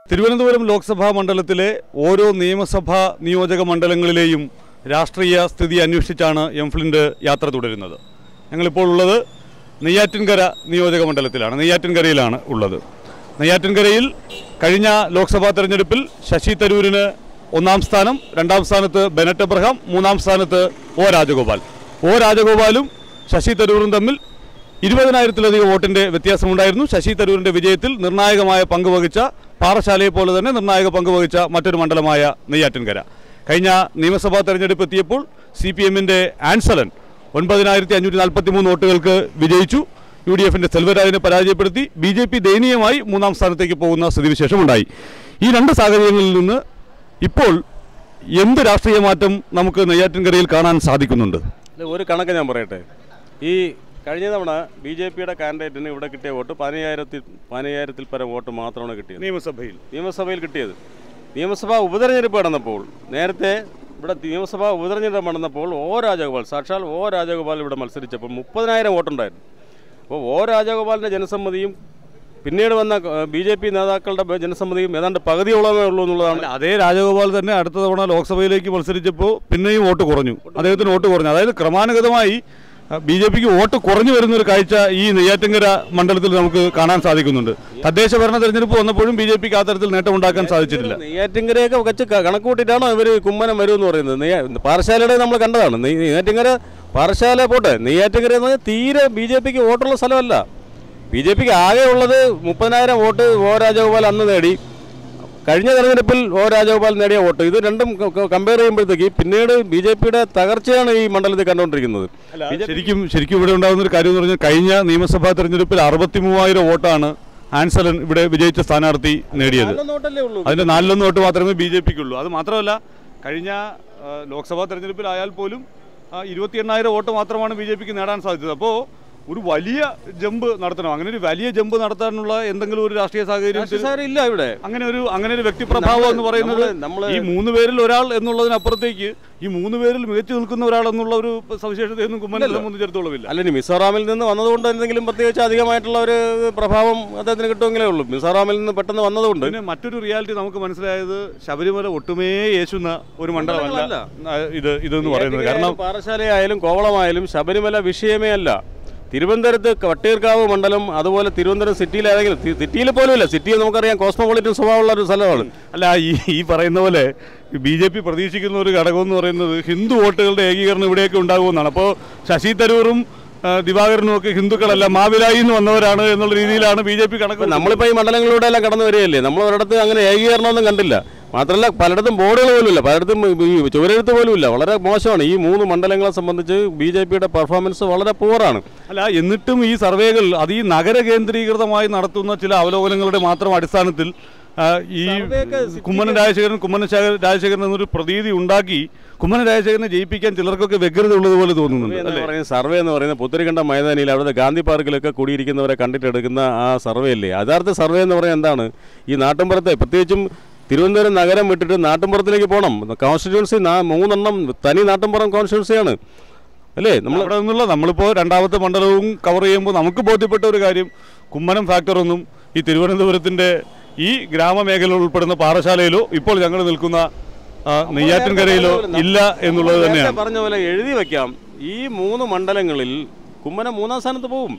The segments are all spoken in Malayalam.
തിരുവനന്തപുരം ലോക്സഭാ മണ്ഡലത്തിലെ ഓരോ നിയമസഭാ നിയോജക മണ്ഡലങ്ങളിലെയും രാഷ്ട്രീയ സ്ഥിതി അന്വേഷിച്ചാണ് എം ഫ്ലിൻ്റ് യാത്ര തുടരുന്നത് ഞങ്ങളിപ്പോൾ ഉള്ളത് നെയ്യാറ്റിൻകര നിയോജക മണ്ഡലത്തിലാണ് നെയ്യാറ്റിൻകരയിലാണ് ഉള്ളത് നെയ്യാറ്റിൻകരയിൽ കഴിഞ്ഞ ലോക്സഭാ തെരഞ്ഞെടുപ്പിൽ ശശി തരൂരിന് ഒന്നാം സ്ഥാനം രണ്ടാം സ്ഥാനത്ത് ബെനറ്റ് എബ്രഹാം മൂന്നാം സ്ഥാനത്ത് ഒ രാജഗോപാൽ ഒ രാജഗോപാലും ശശി തരൂരും തമ്മിൽ ഇരുപതിനായിരത്തിലധികം വോട്ടിന്റെ വ്യത്യാസമുണ്ടായിരുന്നു ശശി തരൂരിന്റെ വിജയത്തിൽ നിർണായകമായ പങ്ക് വഹിച്ച പാറശാലയെ പോലെ തന്നെ നിർണായക പങ്ക് വഹിച്ച മറ്റൊരു മണ്ഡലമായ നെയ്യാറ്റിൻകര കഴിഞ്ഞ നിയമസഭാ തെരഞ്ഞെടുപ്പ് എത്തിയപ്പോൾ സി പി എമ്മിന്റെ ആൻസലൻ ഒൻപതിനായിരത്തി അഞ്ഞൂറ്റി നാൽപ്പത്തി മൂന്ന് വോട്ടുകൾക്ക് വിജയിച്ചു യു ഡി എഫിന്റെ സെൽവരാജിനെ പരാജയപ്പെടുത്തി ബി ജെ പി ദയനീയമായി മൂന്നാം സ്ഥാനത്തേക്ക് പോകുന്ന സ്ഥിതിവിശേഷമുണ്ടായി ഈ രണ്ട് സാഹചര്യങ്ങളിൽ നിന്ന് ഇപ്പോൾ എന്ത് രാഷ്ട്രീയ മാറ്റം നമുക്ക് നെയ്യാറ്റിൻകരയിൽ കാണാൻ സാധിക്കുന്നുണ്ട് ഇത് ഒരു കണക്ക് ഞാൻ പറയട്ടെ ഈ കഴിഞ്ഞ തവണ ബി ജെ പിയുടെ കാൻഡിഡേറ്റിന് ഇവിടെ കിട്ടിയ വോട്ട് പതിനയ്യായിരത്തിൽ പതിനയ്യായിരത്തിൽ പരം വോട്ട് മാത്രമാണ് കിട്ടിയത് നിയമസഭയിൽ നിയമസഭയിൽ കിട്ടിയത് നിയമസഭാ ഉപതെരഞ്ഞെടുപ്പ് നടന്നപ്പോൾ നേരത്തെ ഇവിടെ നിയമസഭാ ഉപതെരഞ്ഞെടുപ്പ് നടന്നപ്പോൾ ഒ രാജഗോപാൽ സാക്ഷാൽ ഒ രാജഗോപാൽ ഇവിടെ മത്സരിച്ചപ്പോൾ മുപ്പതിനായിരം വോട്ടുണ്ടായിരുന്നു അപ്പോൾ ഒ രാജഗോപാലിൻ്റെ ജനസമ്മതിയും പിന്നീട് വന്ന ബി ജെ പി നേതാക്കളുടെ ജനസമ്മതിയും ഏതാണ്ട് പകുതിയോളമേ ഉള്ളൂ എന്നുള്ളതാണ് അല്ല, അതേ രാജഗോപാൽ തന്നെ അടുത്ത തവണ ലോക്സഭയിലേക്ക് മത്സരിച്ചപ്പോൾ പിന്നെയും വോട്ട് കുറഞ്ഞു അദ്ദേഹത്തിന് വോട്ട് കുറഞ്ഞു അതായത് ക്രമാനുഗതമായി ബി ജെ പിക്ക് വോട്ട് കുറഞ്ഞു വരുന്ന ഒരു കാഴ്ച ഈ നെയ്യാറ്റിങ്കര മണ്ഡലത്തിൽ നമുക്ക് കാണാൻ സാധിക്കുന്നുണ്ട് തദ്ദേശ ഭരണ തെരഞ്ഞെടുപ്പ് വന്നപ്പോഴും ബി ജെ പിക്ക് ആ തരത്തിൽ നേട്ടമുണ്ടാക്കാൻ സാധിച്ചിട്ടില്ല നെയ്യാറ്റിങ്കരയൊക്കെ വെച്ച് ക- കണക്ക് കൂട്ടിയിട്ടാണോ ഇവർ കുമ്മനം വരും എന്ന് പറയുന്നത് നെയ്യാ പാറശാലയുടെ നമ്മൾ കണ്ടതാണ് നെയ്- നെയ്യാറ്റിങ്കര പാറശാല പോട്ടെ നെയ്യാറ്റിങ്കര എന്ന് പറഞ്ഞാൽ തീരെ ബി ജെ പിക്ക് വോട്ടുള്ള സ്ഥലമല്ല ബി ജെ പിക്ക് ആകെ ഉള്ളത് മുപ്പതിനായിരം വോട്ട് ഒ രാജഗോപാൽ അന്ന് നേടി കഴിഞ്ഞ തെരഞ്ഞെടുപ്പിൽ ഒ രാജഗോപാൽ നേടിയ വോട്ട് ഇത് രണ്ടും കമ്പയർ ചെയ്യുമ്പോഴത്തേക്ക് പിന്നീട് ബി ജെ പിയുടെ തകർച്ചയാണ് ഈ മണ്ഡലത്തിൽ കണ്ടുകൊണ്ടിരിക്കുന്നത് ശരിക്കും ശരിക്കും ഇവിടെ ഉണ്ടാകുന്ന ഒരു കാര്യം എന്ന് പറഞ്ഞാൽ കഴിഞ്ഞ നിയമസഭാ തെരഞ്ഞെടുപ്പിൽ അറുപത്തി മൂവായിരം വോട്ടാണ് ആൻസലൻ ഇവിടെ വിജയിച്ച സ്ഥാനാർത്ഥി നേടിയത് നല്ല നോട്ടല്ലേ ഉള്ളൂ അതിന്റെ നാലിലൊന്ന് വോട്ട് മാത്രമേ ബി ജെ പിക്കുള്ളൂ അത് മാത്രമല്ല കഴിഞ്ഞ ആ, ലോക്സഭാ തെരഞ്ഞെടുപ്പിലായാൽ പോലും ഇരുപത്തി എണ്ണായിരം വോട്ട് മാത്രമാണ് ബി ജെ പിക്ക് നേടാൻ സാധിച്ചത് അപ്പോൾ ഒരു വലിയ ജമ്പ് നടത്തണം അങ്ങനെ ഒരു വലിയ ജമ്പ് നടത്താനുള്ള എന്തെങ്കിലും ഒരു രാഷ്ട്രീയ സാഹചര്യം രാഷ്ട്രീയക്കാർ ഇല്ല ഇവിടെ അങ്ങനെ ഒരു അങ്ങനെ ഒരു വ്യക്തിപ്രഭാവം എന്ന് പറയുന്നത് നമ്മള്- നമ്മള് ഈ മൂന്ന് പേരിൽ ഒരാൾ എന്നുള്ളതിനപ്പുറത്തേക്ക് ഈ മൂന്ന് പേരിൽ മികച്ചു നിൽക്കുന്ന ഒരാൾ എന്നുള്ള ഒരു സവിശേഷതയൊന്നും കുമ്മനെ സംബന്ധിച്ചിടത്തോളമില്ല അല്ല ഇനി മിസോറാമിൽ നിന്ന് വന്നതുകൊണ്ട് എന്തെങ്കിലും പ്രത്യേകിച്ച് അധികമായിട്ടുള്ള ഒരു പ്രഭാവം അദ്ദേഹത്തിന് കിട്ടുമെങ്കിലേ ഉള്ളൂ മിസോറാമിൽ നിന്ന് പെട്ടെന്ന് വന്നതുകൊണ്ട് പിന്നെ മറ്റൊരു റിയാലിറ്റി നമുക്ക് മനസ്സിലായത് ശബരിമല ഒട്ടുമേ യേശുന്ന ഒരു മണ്ഡലമല്ല ആ, ഇത് ഇതെന്ന് പറയുന്നത് കാരണം പാറശാലയായാലും കോവളമായാലും ശബരിമല വിഷയമേ അല്ല തിരുവനന്തപുരത്ത് വട്ടിയൂർക്കാവ് മണ്ഡലം അതുപോലെ തിരുവനന്തപുരം സിറ്റിയിലാണെങ്കിലും തി- സിറ്റിയിൽ പോലും ഇല്ല സിറ്റിയിൽ നമുക്കറിയാം കോസ്മോപൊളിറ്റൻ സ്വഭാവമുള്ള ഒരു സ്ഥലമാണ് അല്ല ഈ ഈ പറയുന്ന പോലെ ബി ജെ പി പ്രതീക്ഷിക്കുന്ന ഒരു ഘടകം എന്ന് പറയുന്നത് ഹിന്ദു വോട്ടുകളുടെ ഏകീകരണം ഇവിടെയൊക്കെ ഉണ്ടാകുമെന്നാണ് അപ്പോൾ ശശി തരൂറും ആ, ദിവാകരനും ഒക്കെ ഹിന്ദുക്കളല്ല മാവിലായി നിന്ന് വന്നവരാണ് എന്നുള്ള രീതിയിലാണ് ബി ജെ പി കണക്ക് ഇപ്പം നമ്മളിപ്പോൾ ഈ മണ്ഡലങ്ങളിലൂടെ എല്ലാം കടന്നു വരികയല്ലേ നമ്മൾ ഒരിടത്ത് അങ്ങനെ ഏകീകരണമൊന്നും കണ്ടില്ല മാത്രമല്ല പലയിടത്തും ബോർഡുകൾ പോലും ഇല്ല പലയിടത്തും ഈ ചുവരെഴുത്ത് പോലും ഇല്ല വളരെ മോശമാണ് ഈ മൂന്ന് മണ്ഡലങ്ങളെ സംബന്ധിച്ച് ബി ജെ പിയുടെ പെർഫോമൻസ് വളരെ പൂറാണ് അല്ല എന്നിട്ടും ഈ സർവേകൾ അത് ഈ നഗര കേന്ദ്രീകൃതമായി നടത്തുന്ന ചില അവലോകനങ്ങളുടെ മാത്രം അടിസ്ഥാനത്തിൽ ആ, ഈ സർവേയൊക്കെ സിറ്റി കുമ്മനം രാജശേഖരൻ കുമ്മനം ശേഖര- രാജശേഖരൻ എന്നൊരു പ്രതീതി ഉണ്ടാക്കി കുമ്മനം രാജശേഖരനെ ജയിപ്പിക്കാൻ ചിലർക്കൊക്കെ വ്യഗ്രത ഉള്ളതുപോലെ തോന്നുന്നുണ്ട് എന്ന് പറയുന്ന സർവേ എന്ന് പറയുന്നത് പുത്തരിക്കണ്ട മൈതാനിയിൽ അവിടുത്തെ ഗാന്ധി പാർക്കിലൊക്കെ കൂടിയിരിക്കുന്നവരെ കണ്ടിട്ടെടുക്കുന്ന ആ സർവേ അല്ലേ യഥാർത്ഥ സർവേ എന്ന് പറയുന്നത് എന്താണ് ഈ നാട്ടിൻപുറത്തെ പ്രത്യേകിച്ചും തിരുവനന്തപുരം നഗരം വിട്ടിട്ട് നാട്ടിൻപുറത്തിലേക്ക് പോകണം കോൺസ്റ്റിറ്റ്യുവൻസി മൂന്നെണ്ണം തനി നാട്ടിൻപുറം കോൺസ്റ്റിറ്റ്യുവൻസിയാണ് അല്ലേ നമ്മൾ അവിടെ നിന്നുള്ള നമ്മളിപ്പോൾ രണ്ടാമത്തെ മണ്ഡലവും കവർ ചെയ്യുമ്പോൾ നമുക്ക് ബോധ്യപ്പെട്ട ഒരു കാര്യം കുമ്മനം ഫാക്ടർ ഒന്നും ഈ തിരുവനന്തപുരത്തിന്റെ ഈ ഗ്രാമമേഖല ഉൾപ്പെടുന്ന പാറശാലയിലോ ഇപ്പോൾ ഞങ്ങൾ നിൽക്കുന്ന ആ, നെയ്യാറ്റിൻകരയിലോ ഇല്ല എന്നുള്ളത് നേരത്തെ തന്നെയാണ് പറഞ്ഞ പോലെ എഴുതി വെക്കാം ഈ മൂന്ന് മണ്ഡലങ്ങളിൽ കുമ്മനം മൂന്നാം സ്ഥാനത്ത് പോകും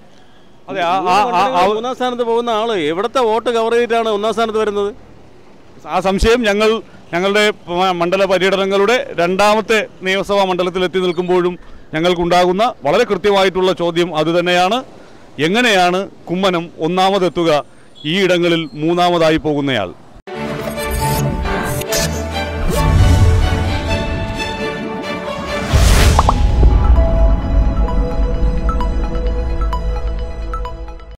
അതെ ആ- മൂന്ന് ആ- ആ- മണ്ഡലങ്ങളിൽ ആ- മൂന്നാം സ്ഥാനത്ത് പോകുന്ന ആള് എവിടത്തെ വോട്ട് കവർ ചെയ്തിട്ടാണ് ഒന്നാം സ്ഥാനത്ത് വരുന്നത് ആ സംശയം ഞങ്ങൾ ഞങ്ങളുടെ പ- മണ്ഡല പര്യടനങ്ങളുടെ രണ്ടാമത്തെ നിയമസഭാ മണ്ഡലത്തിൽ എത്തി നിൽക്കുമ്പോഴും ഞങ്ങൾക്കുണ്ടാകുന്ന വളരെ കൃത്യമായിട്ടുള്ള ചോദ്യം അതുതന്നെയാണ് എങ്ങനെയാണ് കുമ്മനം ഒന്നാമതെത്തുക ഈ ഇടങ്ങളിൽ മൂന്നാമതായി പോകുന്നയാൾ